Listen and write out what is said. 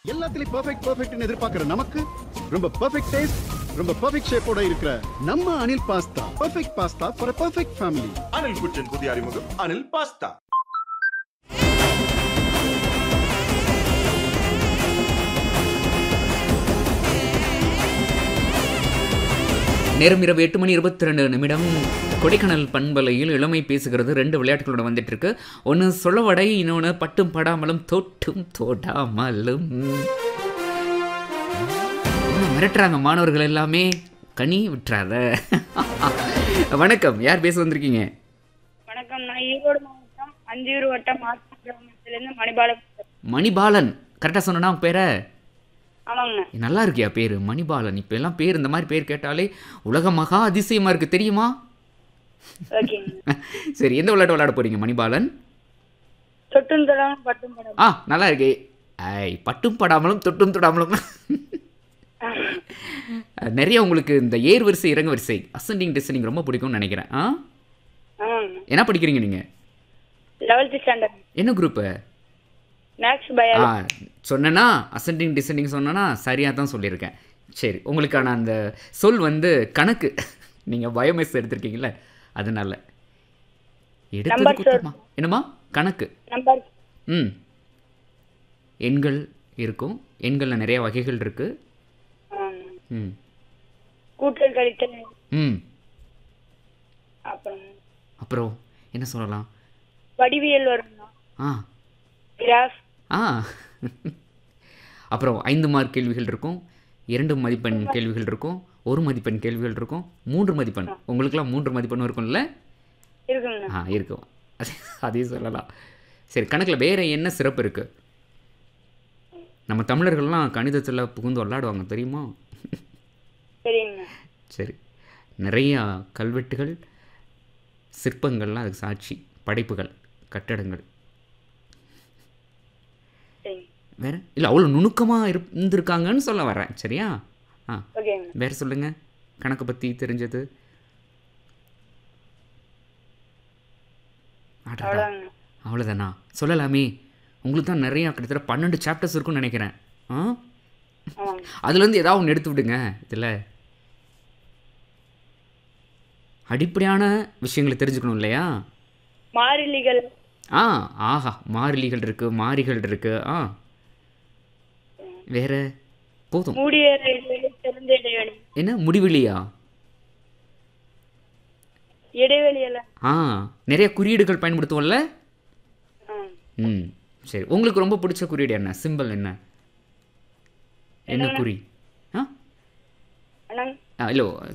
எல்லாத்துலயும் பெர்ஃபெக்ட் பெர்ஃபெக்ட்னு எதிர்பார்க்கிற நமக்கு ரொம்ப பெர்ஃபெக்ட் டேஸ்ட் ரொம்ப பெர்ஃபெக்ட் ஷேப்போட இருக்கிற நம்ம Anil pasta perfect pasta for perfect family Anil kitchen புதிய அறிமுகம் அனில் பாஸ்தா நேரம் இரவு எட்டு மணி இருபத்தி ரெண்டு நிமிடம் கொடைக்கானல் பண்பலையில் இளமை பேசுகிறது ரெண்டு விளையாட்டுகளோட வந்துட்டு இருக்கு ஒன்று சொல்லவடை இன்னொன்று பட்டும் படாமலும் தொட்டும் தோடாமலும் என்ன மிரட்டுறாங்க மாணவர்கள் எல்லாமே கனி விட்டுறாத வணக்கம் யார் பேச வந்திருக்கீங்க வணக்கம் நான் ஈரோடு மாவட்டம் அந்தியூர் வட்டம் மாத்தம் கிராமத்திலிருந்து மணிபாலம் பேசுறேன். மணிபாலன் கரெக்டாக சொன்னா பேரை ஆமாங்கண்ணா நல்லா இருக்கியா பேர் மணிபாலன் இப்போ எல்லாம் பேர் இந்த மாதிரி பேர் கேட்டாலே உலக மகா அதிசயமாக இருக்குது தெரியுமா ஓகேங்க சரி எந்த விளையாட்டு விளையாட போறீங்க மணிபாலன் தொட்டும் தடாமல் பட்டும் படம் ஆ நல்லா இருக்கே ஐ பட்டும் படாமலும் தொட்டும் தொடாமலும் நிறைய உங்களுக்கு இந்த ஏர் வரிசை இறங்க வரிசை அசெண்டிங் டிசெண்டிங் ரொம்ப பிடிக்கும்னு நினைக்கிறேன் ஆ ஆமாங்கண்ணா என்ன படிக்கிறீங்க நீங்கள் லெவல்த் ஸ்டாண்டர்ட் என்ன குரூப்பு மேக்ஸ் ஆ பயாலஜி சொன்னேன்னா அசெண்டிங் டிசெண்டிங் சொன்னேன்னா சரியாக தான் சொல்லியிருக்கேன் சரி உங்களுக்கான அந்த சொல் வந்து கணக்கு நீங்கள் பயோமேஸ் எடுத்திருக்கீங்களே அதனால எடுத்தது Number, sir. குத்தமா என்னம்மா கணக்கு நம்பர் ம் எண்கள் இருக்கும் எண்களில் நிறைய வகைகள் இருக்குது ம் கூட்டல் கழித்தல் ம் அப்புறம் அப்புறம் என்ன சொல்லலாம் வடிவியல் வரும்ண்ணா ஆ கிராஃப் ஆ அப்புறம் ஐந்து மார்க் கேள்விகள் இருக்கும் இரண்டு மதிப்பெண் கேள்விகள் இருக்கும் ஒரு மதிப்பெண் கேள்விகள் இருக்கும் மூன்று மதிப்பெண் உங்களுக்கெல்லாம் மூன்று மதிப்பெண் இருக்கும்ல இருக்குங்கண்ணா ஆ இருக்கும் அதே- அதையும் சொல்லலாம் சரி கணக்கில் வேறு என்ன சிறப்பு இருக்குது நம்ம தமிழர்கள்லாம் கணிதத்தில் புகுந்து விளாடுவாங்க தெரியுமா சரிங்கண்ணா சரி நிறையா கல்வெட்டுகள் சிற்பங்கள்லாம் அதுக்கு சாட்சி படைப்புகள் கட்டடங்கள் சரிங்க வேற இல்லை அவ்வளோ நுணுக்கமாக இருந்திருக்காங்கன்னு சொல்ல வரேன் சரியா ஆ ஓகேங்கண்ணா வேற சொல்லுங்க கணக்கு பற்றி தெரிஞ்சது அடடா. அவ்வளோங்கண்ணா அவ்வளோதானா சொல்லலாமே உங்களுக்கு தான் நிறையா கிட்டத்தட்ட பன்னெண்டு சாப்டர்ஸ் இருக்கும்னு நினைக்கிறேன் ஆ ஆமாங்க அதுலேருந்து ஏதாவது ஒன்று எடுத்து விடுங்க இதில் அடிப்படையான விஷயங்களை தெரிஞ்சுக்கணும் இல்லையா மாறிலிகள் ஆ ஆஹா மாறிலிகள் இருக்குது மாறிகள் இருக்குது ஆ வேற போதும் மூடிய இடைவெளி திறந்த இடைவெளி என்ன முடிவிலியா இடைவெளி எல்லாம் ஆ நிறைய குறியீடுகள் பயன்படுத்துவோம்ல ஆ ம் சரி உங்களுக்கு ரொம்ப பிடிச்ச குறியீடு என்ன சிம்பிள் என்ன என்ன குறி ஆ அண்ணாங்க இல்லை